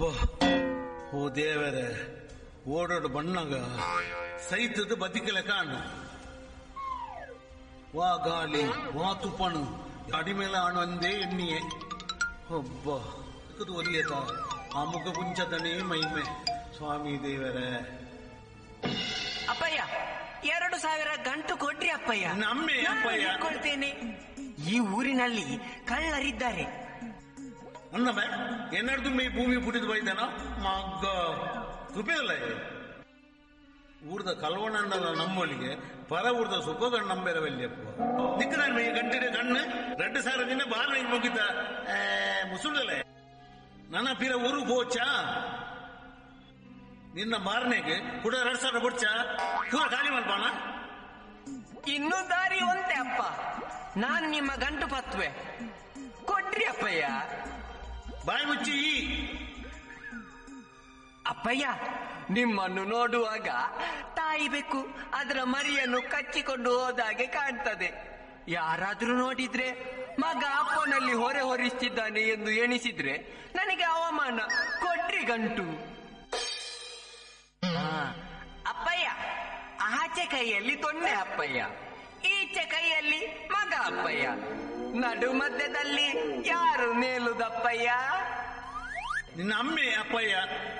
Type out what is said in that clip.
ಒಬ್ಬ ಓ ದೇವರೇ ಓಡೋಡು ಬಣ್ಣಗ ಸೈತದ ಬದಿಕಲೆ ಕಾಣು ವಾ ಗಾಳಿ ವಾ ತುಪ್ಪಣು ಅಡಿಮೇಲೆ ಆಣೊಂದೇ ಎಣ್ಣಿಯೇ ಒಬ್ಬ ಇದು ಒಲಿಯತ ಆ ಮುಖ ಕುಂಚದನೇ ಮೈಮೆ ಸ್ವಾಮಿ ದೇವರೇ ಅಪ್ಪಯ್ಯ ಎರಡು ಸಾವಿರ ಗಂಟು ಕೊಡ್ರಿ ಅಪ್ಪಯ್ಯ ನಮ್ಮೆ ನಾನು ಅಪ್ಪಯ್ಯ. ಇಟ್ಕೊಳ್ತೇನೆ ಈ ಊರಿನಲ್ಲಿ ಕಳ್ಳರಿದ್ದಾರೆ ಅನ್ನಬೆ ಎನ್ನಡ್ದು ಮೇ ಭೂಮಿ ಪುಟ್ಟಿದ್ ಬೈತಾನ ಮಗ್ಗ ತುಪೇಲ್ಲ ಊರ್ದ ಕಲ್ವಣ್ಣಲ್ಲ ನಮ್ಮೊಲಿಗೆ ಪರ ಊರ್ದ ಸುಖಗಣ್ಣ ನಂಬೇರವಲ್ಲಿಯಪ್ಪ ನಿಕ್ಕನ ಮೇ ಗಂಟಿನ ಕಣ್ಣು ரெண்டு ಸಾವಿರ ದಿನ ಬಾರ್ ಹಿಂಗ್ ಮುಗಿತ ಮುಸುಳಲೆ ನನ್ನ ಪಿರ ಊರು ಹೋಚಾ ನಿನ್ನ ಮಾರನೆಗೆ ಕೂಡ ಎರಡ್ ಸಾವಿರ ಕೊಡ್ಚ ಪೂರ ಖಾಲಿ ಮಾಡ್ಪಾನ ಇನ್ನೂ ದಾರಿ ಒಂದೇ ಅಪ್ಪ ನಾನು ನಿಮ್ಮ ಗಂಟು ಪತ್ವೆ ಕೊಡ್ರಿ ಅಪ್ಪಯ್ಯ ಬಾಯಿ ಮುಚ್ಚಿ ಈ ಅಪ್ಪಯ್ಯ ನಿಮ್ಮನ್ನು ನೋಡುವಾಗ ತಾಯಿ ಬೆಕ್ಕು ಅದರ ಮರಿಯನ್ನು ಕಚ್ಚಿಕೊಂಡು ಹೋದಾಗೆ ಕಾಣ್ತದೆ ಯಾರಾದ್ರೂ ನೋಡಿದ್ರೆ ಮಗ ಅಪ್ಪನಲ್ಲಿ ಹೊರೆ ಹೊರಿಸ್ತಿದ್ದಾನೆ ಎಂದು ಎಣಿಸಿದ್ರೆ ನನಗೆ ಅವಮಾನ ಕೊಡ್ರಿ ಗಂಟು ಆ, ಅಪ್ಪಯ್ಯ ಆಚೆ ಕೈಯಲ್ಲಿ ತೊಂಡೆ ಅಪ್ಪಯ್ಯ ಈಚೆ ಕೈಯಲ್ಲಿ ಮಗ ಅಪ್ಪಯ್ಯ ನಡು ಮಧ್ಯದಲ್ಲಿ ಯಾರು ಮೇಲುದಪ್ಪಯ್ಯ ನಿನ್ನ ಅಮ್ಮೆ ಅಪ್ಪಯ್ಯ